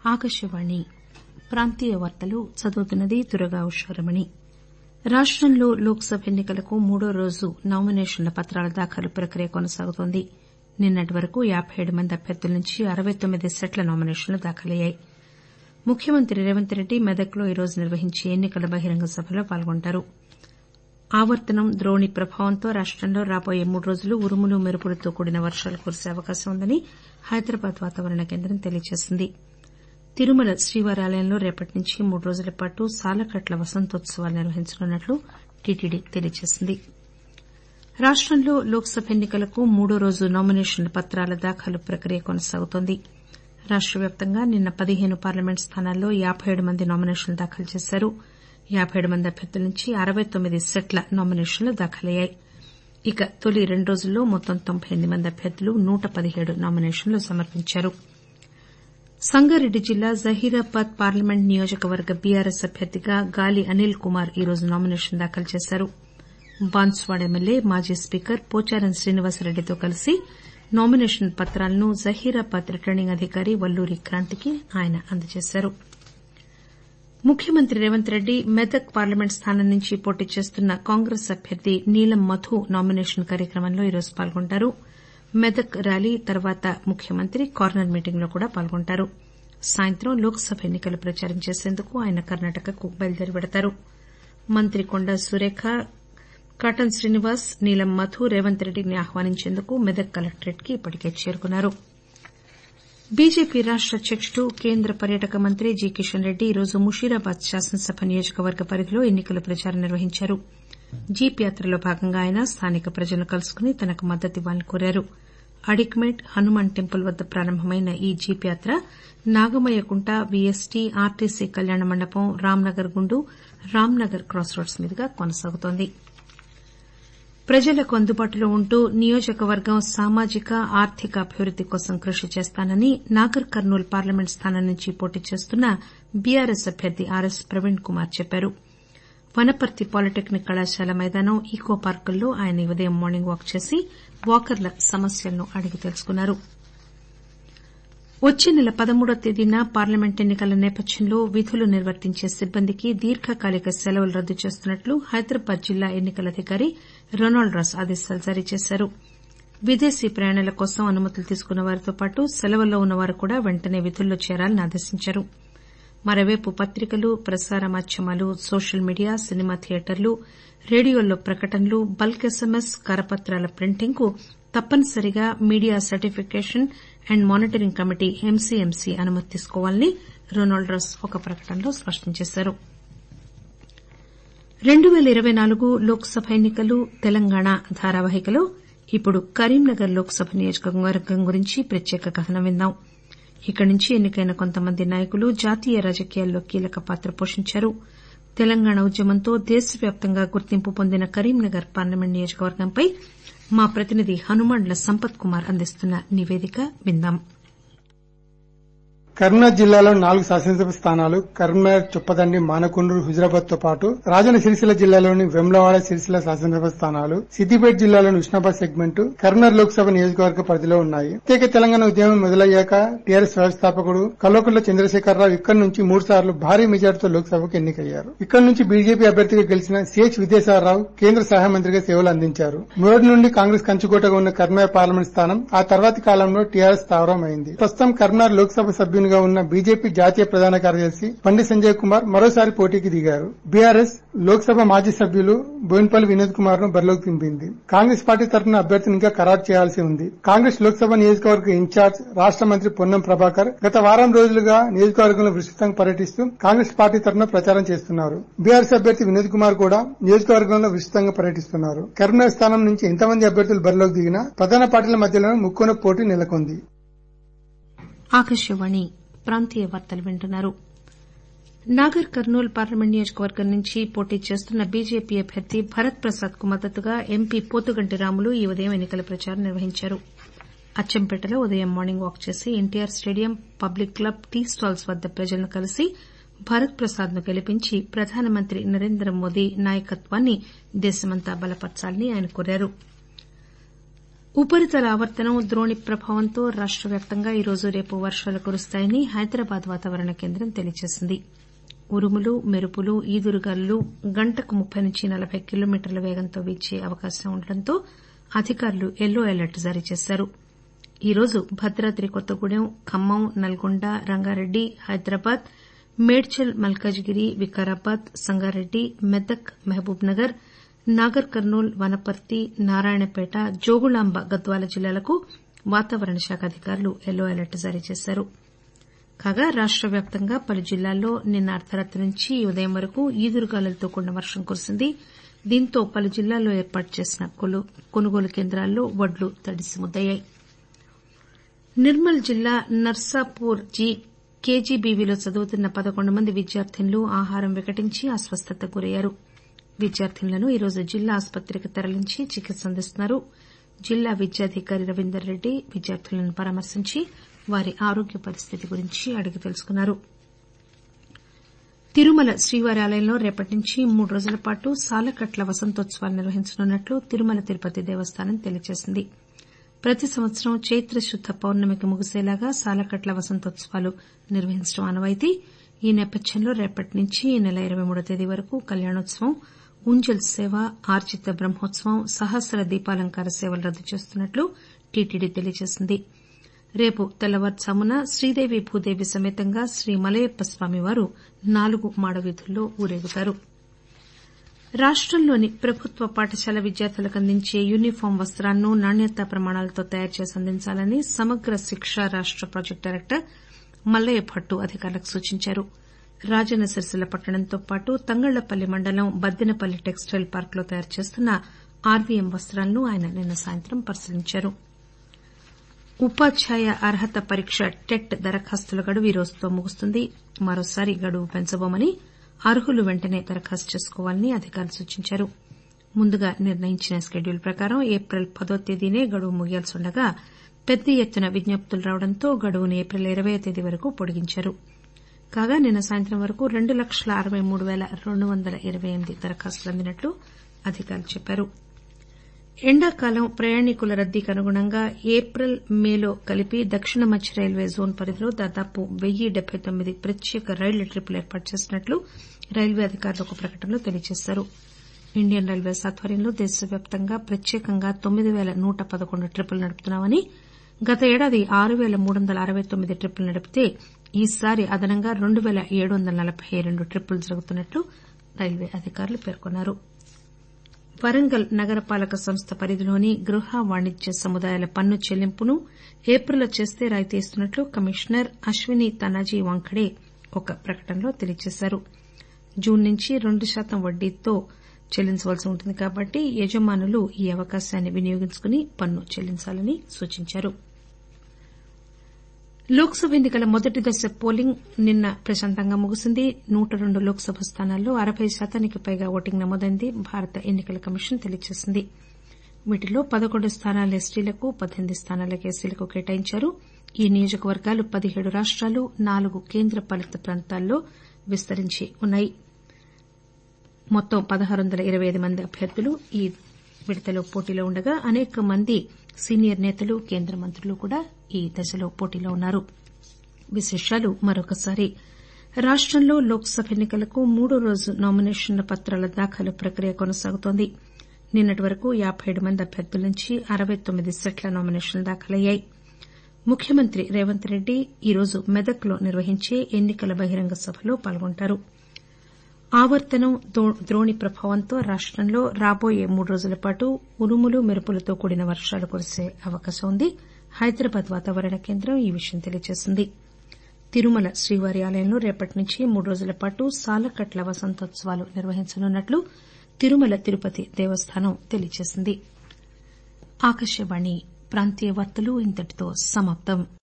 ఆకాశవాణి ప్రాంతీయ వార్తలు చదువుతున్నది దుర్గా ఉషారమణి రాష్టంలో లోక్ సభ ఎన్ని కలకు మూడో రోజు నామినేషన్ల పత్రాల దాఖలు ప్రక్రియ కొనసాగుతోంది నిన్నటి వరకు యాబై ఏడు మంది అభ్యర్థుల నుంచి అరవై తొమ్మిది సెట్ల నామినేషన్లు దాఖలయ్యాయి ముఖ్యమంత్రి రేవంత్ రెడ్డి మెదక్లో ఈరోజు నిర్వహించే ఎన్ని కల బహిరంగ సభలో పాల్గొంటారు ఆవర్తనం ద్రోణి ప్రభావంతో రాష్టంలో రాబోయే మూడు రోజులు ఉరుములు మెరుపులతో కూడిన వర్షాలు కురిసే అవకాశం ఉందని హైదరాబాద్ వాతావరణ కేంద్రం తెలియజేసింది తిరుమల శ్రీవారి ఆలయంలో రేపటి నుంచి మూడు రోజుల పాటు సాలకట్ల వసంతోత్సవాలు నిర్వహించనున్నట్లు టీటీడీ తెలియజేసింది రాష్టంలో లోక్ సభ ఎన్ని కలకు మూడో రోజు నామినేషన్ల పత్రాల దాఖలు ప్రక్రియ కొనసాగుతోంది రాష్ట వ్యాప్తంగా నిన్న పదిహేను పార్లమెంట్ స్థానాల్లో యాబై ఏడు మంది నామినేషన్లు దాఖలు చేశారు యాబై ఏడు మంది అభ్యర్థుల నుంచి అరవై తొమ్మిది సెట్ల నామినేషన్లు దాఖలయ్యాయి ఇక తొలి రెండు రోజుల్లో మొత్తం తొంభై ఎనిమిది మంది అభ్యర్థులు నూట పదిహేడు నామినేషన్లు సమర్పించారు సంగారెడ్డి జిల్లా జహీరాబాద్ పార్లమెంట్ నియోజకవర్గ బీఆర్ఎస్ అభ్యర్థిగా గాలి అనిల్ కుమార్ ఈరోజు నామినేషన్ దాఖలు చేశారు బాన్సువాడ ఎమ్మెల్యే మాజీ స్పీకర్ పోచారం శ్రీనివాసరెడ్డితో కలిసి నామినేషన్ పత్రాలను జహీరాబాద్ రిటర్నింగ్ అధికారి వల్లూరి క్రాంతికి ఆయన అందజేశారు ముఖ్యమంత్రి రేవంత్ రెడ్డి మెదక్ పార్లమెంట్ స్థానం నుంచి పోటీ చేస్తున్న కాంగ్రెస్ అభ్యర్థి నీలం మధు నామినేషన్ కార్యక్రమంలో ఈరోజు పాల్గొంటారు మెదక్ ర్యాలీ తర్వాత ముఖ్యమంత్రి కార్నర్ మీటింగ్లో కూడా పాల్గొంటారు సాయంత్రం లోక్ సభ ఎన్ని కల ప్రచారం చేసేందుకు ఆయన కర్నాటకకు బయలుదేరి పెడతారు మంత్రి కొండా సురేఖ కాటన్ శ్రీనివాస్ నీలం మధు రేవంత్ రెడ్డిని ఆహ్వానించేందుకు మెదక్ కలెక్టరేట్ కి ఇప్పటికే చేరుకున్నారు బీజేపీ రాష్ట అధ్యకుడు కేంద్ర పర్యాటక మంత్రి జి కిషన్ రెడ్డి ఈరోజు ముషీరాబాద్ శాసనసభ నియోజకవర్గ పరిధిలో ఎన్ని కల ప్రచారం నిర్వహించారు జీప్ యాత్రలో భాగంగా ఆయన స్థానిక ప్రజలను కలుసుకుని తనకు మద్దతివ్వాలని కోరారు అడిక్మేట్ హనుమాన్ టెంపుల్ వద్ద ప్రారంభమైన ఈ జీప్ యాత్ర నాగమయ్యకుంట వీఎస్టీ ఆర్టీసీ కళ్యాణ మండపం రాంనగర్ గుండు రాంనగర్ క్రాస్ రోడ్స్ మీదుగా కొనసాగుతోంది ప్రజలకు అందుబాటులో ఉంటూ నియోజకవర్గం సామాజిక ఆర్థిక అభివృద్ది కోసం కృషి చేస్తానని నాగర్ కర్నూల్ పార్లమెంట్ స్థానం నుంచి పోటీ చేస్తున్న బీఆర్ఎస్ అభ్యర్థి ఆర్ఎస్ ప్రవీణ్ కుమార్ చెప్పారు వనపర్తి పాలిటెక్నిక్ కళాశాల మైదానం ఈకో పార్కుల్లో ఆయన ఈ ఉదయం మార్నింగ్ వాక్ చేసి వాకర్ల సమస్యలను అడిగి తెలుసుకున్నారు వచ్చే నెల పదమూడవ తేదీన పార్లమెంట్ ఎన్ని కల నేపథ్యంలో విధులు నిర్వర్తించే సిబ్బందికి దీర్ఘకాలిక సెలవులు రద్దు చేస్తున్నట్లు హైదరాబాద్ జిల్లా ఎన్ని కల అధికారి రొనాల్డ్ రాస్ ఆదేశాలు జారీ చేశారు విదేశీ ప్రయాణాల కోసం అనుమతులు తీసుకున్న వారితో పాటు సెలవుల్లో ఉన్నవారు కూడా వెంటనే విధుల్లో చేరాలని ఆదేశించారు మరోవైపు పత్రికలు ప్రసార మాధ్యమాలు సోషల్ మీడియా సినిమా థియేటర్లు రేడియోల్లో ప్రకటనలు బల్క్ ఎస్ఎంఎస్ కరపత్రాల ప్రింటింగ్ కు తప్పనిసరిగా media certification and monitoring committee MCMC అనుమతి తీసుకోవాలని రొనాల్డ్ రాస్ ఒక ప్రకటనలో స్పష్టం చేశారు రెండు పేల ఇరవై నాలుగు లోక్ సభ ఎన్ని కలు తెలంగాణ ధారావాహికలో ఇప్పుడు కరీంనగర్ లోక్ సభ నియోజకవర్గం గురించి ప్రత్యేక కథనం విందాం ఇక్కడి నుంచి ఎన్నికైన కొంతమంది నాయకులు జాతీయ రాజకీయాల్లో కీలక పాత్ర పోషించారు తెలంగాణ ఉద్యమంతో దేశవ్యాప్తంగా గుర్తింపు పొందిన కరీంనగర్ పార్లమెంట్ నియోజకవర్గంపై మా ప్రతినిధి హనుమండ్ల సంపత్ కుమార్ అందిస్తున్న నివేదిక విందాం కరీంనగర్ జిల్లాలో నాలుగు శాసనసభ స్థానాలు కరీంనగర్ చొప్పదండి మానకొండూరు హుజరాబాద్ తో పాటు రాజన్న సిరిసిల్ల జిల్లాలోని వెమ్లవాడ సిరిసిల్ల శాసనసభ స్థానాలు సిద్దిపేట జిల్లాలోని ఉస్నాబాద్ సెగ్మెంట్ కరీంనగర్ లోక్సభ నియోజకవర్గ పరిధిలో ఉన్నాయి ప్రత్యేక తెలంగాణ ఉద్యమం మొదలయ్యాక టీఆర్ఎస్ వ్యవస్థాపకుడు కల్వకుంట్ల చంద్రశేఖరరావు ఇక్కడి నుంచి మూడు సార్లు భారీ మెజార్టీతో లోక్సభకు ఎన్నికయ్యారు ఇక్కడి నుంచి బీజేపీ అభ్యర్థిగా గెలిచిన సిహెచ్ విద్యాసాగరరావు కేంద్ర సహాయ మంత్రిగా సేవలు అందించారు మొదటి నుండి కాంగ్రెస్ కంచుకోటగా ఉన్న కరీంనగర్ పార్లమెంట్ స్థానం ఆ తర్వాతి కాలంలో టీఆర్ఎస్ స్థావరం అయింది ప్రస్తుతం కరీంనగర్ లోక్సభ సభ్యుని గా ఉన్న బీజేపీ జాతీయ ప్రధాన కార్యదర్శి బండి సంజయ్ కుమార్ మరోసారి పోటీకి దిగారు బీఆర్ఎస్ లోక్సభ మాజీ సభ్యులు బోయిన్పల్లి వినోద్ కుమార్ ను బరిలోకి దింపింది కాంగ్రెస్ పార్టీ తరఫున అభ్యర్థిని ఇంకా ఖరారు చేయాల్సి ఉంది కాంగ్రెస్ లోక్సభ నియోజకవర్గ ఇన్ఛార్జ్ రాష్ట మంత్రి పొన్నం ప్రభాకర్ గత వారం రోజులుగా నియోజకవర్గంలో విస్తృతంగా పర్యటిస్తూ కాంగ్రెస్ పార్టీ తరఫున ప్రచారం చేస్తున్నారు బీఆర్ఎస్ అభ్యర్థి వినోద్ కుమార్ కూడా నియోజకవర్గంలో విస్తృతంగా పర్యటిస్తున్నారు కరీంనగర్ స్థానం నుంచి ఎంతమంది అభ్యర్థులు బరిలోకి దిగినా ప్రధాన పార్టీల మధ్యలో ముక్కోన పోటీ నెలకొంది ఆకాశవాణి ప్రాంతీయ వార్తలు వింటున్నారు నాగర్ కర్నూల్ పార్లమెంట్ నియోజకవర్గం నుంచి పోటీ చేస్తున్న బీజేపీ అభ్యర్థి భరత్ ప్రసాద్ కు మద్దతుగా ఎంపీ పోతుగంటి రాములు ఈ ఉదయం ఎన్నికల ప్రచారం నిర్వహించారు అచ్చంపేటలో ఉదయం మార్నింగ్ వాక్ చేసి NTR stadium public club tea stalls వద్ద ప్రజలను కలిసి భరత్ ప్రసాద్ ను గెలిపించి ప్రధానమంత్రి నరేంద్ర మోదీ నాయకత్వాన్ని దేశమంతా బలపర్చాలని ఆయన కోరారు ఉపరితల ఆవర్తనం ద్రోణి ప్రభావంతో రాష్ట వ్యాప్తంగా ఈరోజు రేపు వర్షాలు కురుస్తాయని హైదరాబాద్ వాతావరణ కేంద్రం తెలియజేసింది ఉరుములు మెరుపులు ఈదురుగాలులు గంటకు ముప్పై నుంచి నలబై కిలోమీటర్ల వేగంతో వీచే అవకాశం ఉండటంతో అధికారులు యెల్లో అలర్ట్ జారీ చేశారు ఈరోజు భద్రాద్రి కొత్తగూడెం ఖమ్మం నల్గొండ రంగారెడ్డి హైదరాబాద్ మేడ్చల్ మల్కాజిగిరి వికారాబాద్ సంగారెడ్డి మెదక్ మహబూబ్ నగర్ నాగర్ కర్నూల్ వనపర్తి నారాయణపేట జోగులాంబ గద్వాల జిల్లాలకు వాతావరణ శాఖ అధికారులు యెల్లో అలర్ట్ జారీ చేశారు కాగా రాష్ట వ్యాప్తంగా పలు జిల్లాల్లో నిన్న అర్దరాత్రి నుంచి ఈ ఉదయం వరకు ఈదురుగాలులతో కూడిన వర్షం కురిసింది దీంతో పలు జిల్లాల్లో ఏర్పాటు చేసిన కొనుగోలు కేంద్రాల్లో వడ్లు తడిసి ముద్దయ్యాయి నిర్మల్ జిల్లా నర్సాపూర్ కేజీబీవీలో చదువుతున్న పదకొండు మంది విద్యార్థినులు ఆహారం వికటించి అస్వస్థతకు గురయ్యారు విద్యార్థినులను ఈరోజు జిల్లా ఆసుపత్రికి తరలించి చికిత్స అందిస్తున్నారు జిల్లా విద్యాధికారి రవీందర్ రెడ్డి విద్యార్థులను పరామర్శించి వారి ఆరోగ్య పరిస్థితి గురించి అడిగి తెలుసుకున్నారు తిరుమల శ్రీవారి ఆలయంలో రేపటి నుంచి మూడు రోజుల పాటు సాలకట్ల వసంతోత్సవాలు నిర్వహించనున్నట్లు తిరుమల తిరుపతి దేవస్థానం తెలియజేసింది ప్రతి సంవత్సరం చైత్ర శుద్ద పౌర్ణమికి ముగిసేలాగా సాలకట్ల వసంతోత్సవాలు నిర్వహించడం ఆనవాయితీ ఈ నేపథ్యంలో రేపటి నుంచి ఈ నెల ఇరవై మూడో తేదీ వరకు కళ్యాణోత్సవం ఉంజల్ సేవ ఆర్జిత బ్రహ్మోత్సవం సహస్ర దీపాలంకార సేవలు రద్దు చేస్తున్నట్లు టీటీడీ తెలియజేసింది రేపు తెల్లవారుజామున శ్రీదేవి భూదేవి సమేతంగా శ్రీ మలయప్ప స్వామివారు నాలుగు మాడవీధుల్లో ఊరేగుతారు రాష్టంలోని ప్రభుత్వ పాఠశాల విద్యార్థులకు అందించే యూనిఫాం వస్తాలను నాణ్యతా ప్రమాణాలతో తయారు చేసి అందించాలని సమగ్ర శిక్ష రాష్ట ప్రాజెక్టు డైరెక్టర్ మల్లయ్య భట్టు అధికారులకు సూచించారు రాజన్న సిరిసిల్ల పట్టణంతో పాటు తంగళ్లపల్లి మండలం బద్దెనపల్లి టెక్స్టైల్ పార్కులో తయారు చేస్తున్న ఆర్వీఎం వస్తాలను ఆయన నిన్న సాయంత్రం పరిశీలించారు ఉపాధ్యాయ అర్హత పరీక్ష టెట్ దరఖాస్తుల గడువు ఈ రోజుతో ముగుస్తుంది మరోసారి గడువు పెంచబోమని అర్హులు వెంటనే దరఖాస్తు చేసుకోవాలని అధికారులు సూచించారు ముందుగా నిర్ణయించిన షెడ్యూల్ ప్రకారం ఏప్రిల్ పదో తేదీనే గడువు ముగియాల్సి ఉండగా పెద్ద ఎత్తున విజ్ఞప్తులు రావడంతో గడువును ఏప్రిల్ ఇరవై తేదీ వరకు పొడిగించారు కాగా నిన్న సాయంత్రం వరకు రెండు లక్షల అరవై మూడు పేల రెండు వందల ఇరవై ఎనిమిది దరఖాస్తులు అందినట్లు అధికారులు చెప్పారు ఎండాకాలం ప్రయాణికుల రద్దీకి అనుగుణంగా ఏప్రిల్ మేలో కలిపి దక్షిణ మధ్య రైల్వే జోన్ పరిధిలో దాదాపు వెయ్యి డెబ్బై తొమ్మిది ప్రత్యేక రైళ్ల ట్రిప్పులు ఏర్పాటు చేసినట్లు రైల్వే అధికారులు ఒక ప్రకటనలో తెలియజేశారు ఇండియన్ రైల్వేస్ ఆధ్వర్యంలో దేశవ్యాప్తంగా ప్రత్యేకంగా తొమ్మిది పేల నూట పదకొండు ట్రిప్పులు నడుపుతున్నామని గత ఏడాది ఆరు పేల మూడు వందల అరవై తొమ్మిది ట్రిప్పులు నడిపితే ఈసారి అదనంగా రెండు పేల ఏడు వందల నలబై రెండు ట్రిప్పులు జరుగుతున్నట్లు రైల్వే అధికారులు పేర్కొన్నారు వరంగల్ నగరపాలక సంస్థ పరిధిలోని గృహ వాణిజ్య సముదాయాల పన్ను చెల్లింపును ఏప్రిల్లో చేస్తే రాయితీ ఇస్తున్నట్లు కమిషనర్ అశ్విని తనాజీ వాంఖడే ఒక ప్రకటనలో తెలియజేశారు జూన్ నుంచి రెండు శాతం వడ్డీతో చెల్లించవలసి ఉంటుంది కాబట్టి యజమానులు ఈ అవకాశాన్ని వినియోగించుకుని పన్ను చెల్లించాలని సూచించారు లోక్ సభ ఎన్ని కల మొదటి దశ పోలింగ్ నిన్న ప్రశాంతంగా ముగిసింది నూట రెండు లోక్ సభ స్థానాల్లో అరవై శాతానికి పైగా ఓటింగ్ నమోదైందని భారత ఎన్ని కల కమిషన్ తెలియజేసింది వీటిలో పదకొండు స్థానాలు ఎస్టీలకు పద్దెనిమిది స్థానాలకు ఎస్సీలకు కేటాయించారు ఈ నియోజకవర్గాలు పదిహేడు రాష్టాలు నాలుగు కేంద్ర పాలిత ప్రాంతాల్లో విస్తరించి ఉన్నాయి మొత్తం పదహారు వందల ఇరవై ఐదు మంది అభ్యర్థులు ఈ విడతలో పోటీలో ఉండగా అనేక మంది సీనియర్ నేతలు కేంద్ర మంత్రులు కూడా ఈ దశలో పోటీలో ఉన్నారు విశేషాలు మరొకసారి రాష్టంలో లోక్ సభ ఎన్ని కలకు మూడో రోజు నామినేషన్ల పత్రాల దాఖలు ప్రక్రియ కొనసాగుతోంది నిన్నటి వరకు యాబై ఏడు మంది అభ్యర్థుల నుంచి అరవై తొమ్మిది సెట్ల నామినేషన్లు దాఖలయ్యాయి ముఖ్యమంత్రి రేవంత్ రెడ్డి ఈరోజు మెదక్లో నిర్వహించే ఎన్ని కల బహిరంగ సభలో పాల్గొంటారు ఆవర్తనం ద్రోణి ప్రభావంతో రాష్టంలో రాబోయే మూడు రోజుల పాటు ఉరుములు మెరుపులతో కూడిన వర్షాలు కురిసే అవకాశం ఉంది హైదరాబాద్ వాతావరణ కేంద్రం ఈ విషయం తెలియజేసింది తిరుమల శ్రీవారి ఆలయంలో రేపటి నుంచి మూడు రోజుల పాటు సాలకట్ల వసంతోత్సవాలు నిర్వహించనున్నట్లు తిరుమల తిరుపతి దేవస్థానం తెలియజేసింది